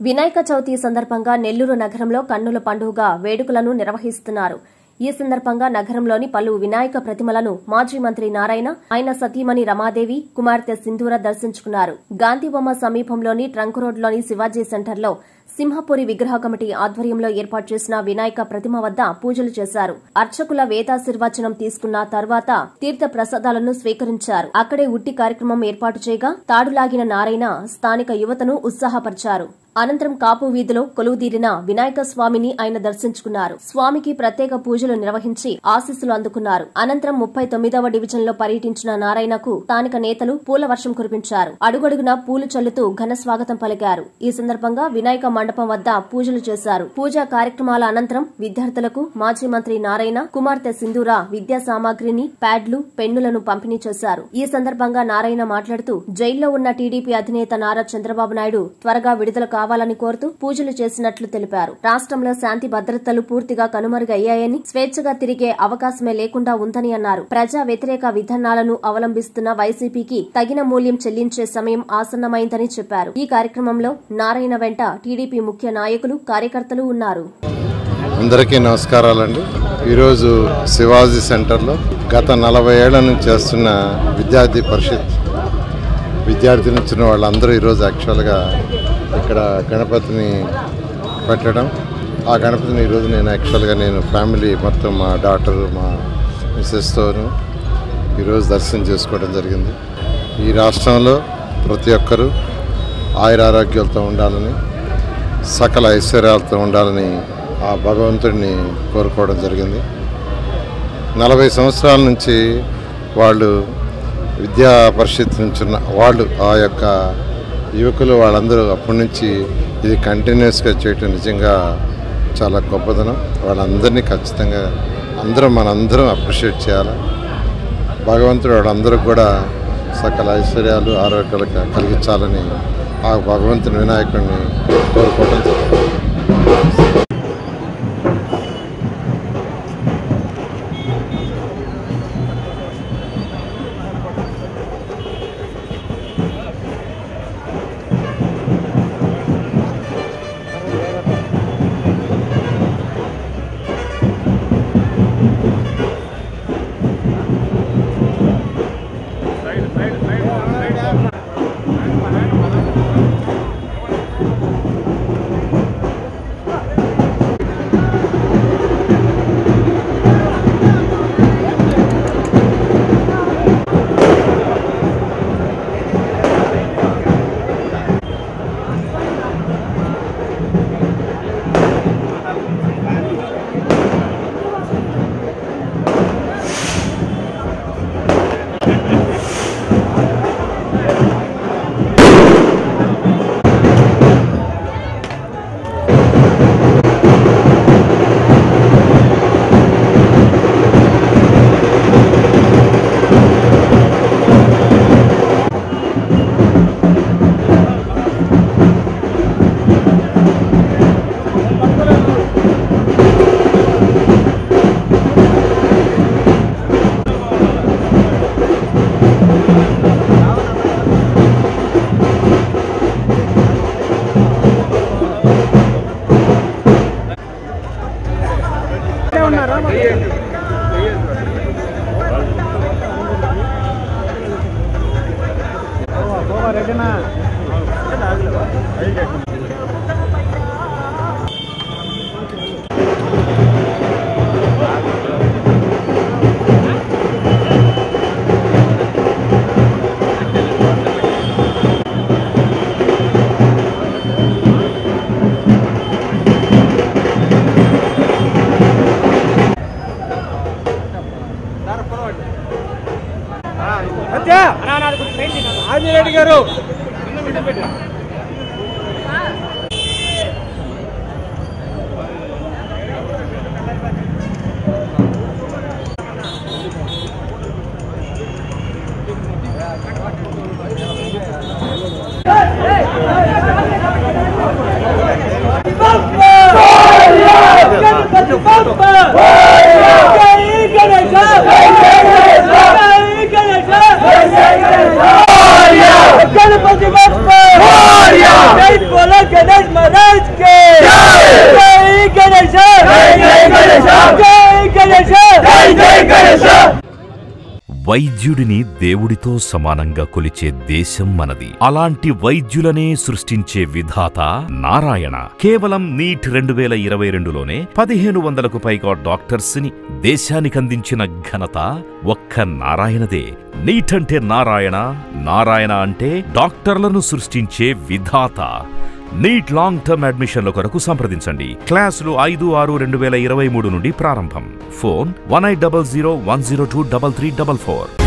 వినాయక చవితి సందర్భంగా నెల్లూరు నగరంలో కన్నుల పండుగ వేడుకలను నిర్వహిస్తున్నారు ఈ సందర్భంగా నగరంలోని పలు వినాయక ప్రతిమలను మాజీ మంత్రి నారాయణ ఆయన సతీమణి రమాదేవి కుమార్తె సింధూర దర్శించుకున్నారు గాంధీబొమ్మ సమీపంలోని ట్రంక్ రోడ్లోని శివాజీ సెంటర్లో సింహపురి విగ్రహ కమిటీ ఆధ్వర్యంలో ఏర్పాటు చేసిన వినాయక ప్రతిమ వద్ద పూజలు చేశారు అర్చకుల వేదాశీర్వచనం తీసుకున్న తర్వాత తీర్థ ప్రసాదాలను స్వీకరించారు అక్కడే ఉట్టి కార్యక్రమం ఏర్పాటు చేయగా తాడులాగిన నారాయణ స్థానిక యువతను ఉత్సాహపరిచారు అనంతరం కాపు వీధిలో కొలువుదీరిన వినాయక స్వామిని ఆయన దర్శించుకున్నారు స్వామికి ప్రత్యేక పూజలు నిర్వహించి ఆశీస్సులు అందుకున్నారు అనంతరం ముప్పై తొమ్మిదవ డివిజన్ లో పర్యటించిన నారాయణకు స్థానిక నేతలు పూల వర్షం కురిపించారు అడుగడుగునా పూలు చల్లుతూ ఘన స్వాగతం పలికారు ఈ సందర్భంగా వినాయక మండపం వద్ద పూజలు చేశారు పూజా కార్యక్రమాల అనంతరం విద్యార్థులకు మాజీ మంత్రి నారాయణ కుమార్తె సింధూర విద్యా సామాగ్రిని ప్యాడ్లు పెన్నులను పంపిణీ చేశారు ఈ సందర్భంగా నారాయణ మాట్లాడుతూ జైల్లో ఉన్న టీడీపీ అధినేత నారా చంద్రబాబు నాయుడు త్వరగా విడుదల కావాలని కోరుతూ పూజలు చేసినట్లు తెలిపారు రాష్ట్రంలో శాంతి భద్రతలు పూర్తిగా కనుమరుగయ్యాయని స్వేచ్ఛగా తిరిగే అవకాశమే లేకుండా ఉందని అన్నారు ప్రజా వ్యతిరేక విధానాలను అవలంబిస్తున్న వైసీపీకి తగిన మూల్యం చెల్లించే సమయం ఆసన్నమైందని చెప్పారు ఈ కార్యక్రమంలో నారాయణ వెంట టీడీపీ ముఖ్య నాయకులు కార్యకర్తలు ఉన్నారు అందరికీ నమస్కారాలండి ఈరోజు శివాజీ సెంటర్లో గత నలభై ఏళ్ల నుంచి చేస్తున్న విద్యార్థి పరిషత్ విద్యార్థులు ఇచ్చిన వాళ్ళందరూ ఈరోజు యాక్చువల్గా ఇక్కడ గణపతిని పెట్టడం ఆ గణపతిని ఈరోజు నేను యాక్చువల్గా నేను ఫ్యామిలీ మొత్తం మా డాటర్ మా మిస్సెస్తోను ఈరోజు దర్శనం చేసుకోవడం జరిగింది ఈ రాష్ట్రంలో ప్రతి ఒక్కరూ ఆయురారోగ్యాలతో ఉండాలని సకల ఐశ్వర్యాలతో ఉండాలని ఆ భగవంతుడిని కోరుకోవడం జరిగింది నలభై సంవత్సరాల నుంచి వాళ్ళు విద్యా పరిషత్ నుంచి ఉన్న వాళ్ళు ఆ యొక్క యువకులు వాళ్ళందరూ అప్పటి నుంచి ఇది కంటిన్యూస్గా చేయటం నిజంగా చాలా గొప్పదనం వాళ్ళందరినీ ఖచ్చితంగా అందరం మనందరం అప్రిషియేట్ చేయాలి భగవంతుడు వాళ్ళందరూ కూడా సకల ఐశ్వర్యాలు ఆరోగ్యాలు క- కలిగించాలని ఆ భగవంతుని వినాయకుడిని కోరుకోవడం జరుగుతుంది ఆంజనేయుడు గారు గణపతి బప్ప జై బోలో గణేష్ మహారాజ్ కి జై గణేష్ జై గణేష్ జై గణేష్ జై జై గణేష్ వైద్యుడిని దేవుడితో సమానంగా కొలిచే దేశం మనది అలాంటి వైద్యులనే సృష్టించే విధాత నారాయణ కేవలం నీట్ రెండు వేల ఇరవై రెండులోనే పదిహేను వందలకు పైగా డాక్టర్స్ ని దేశానికందించిన ఘనత ఒక్క నారాయణదే నీట్ అంటే నారాయణ నారాయణ అంటే డాక్టర్లను సృష్టించే విధాత నీట్ లాంగ్ టర్మ్ అడ్మిషన్ల కొరకు సంప్రదించండి క్లాసులు ఐదు ఆరు రెండు వేల ఇరవై మూడు నుండి ప్రారంభం phone one eight double zero one zero two double three double four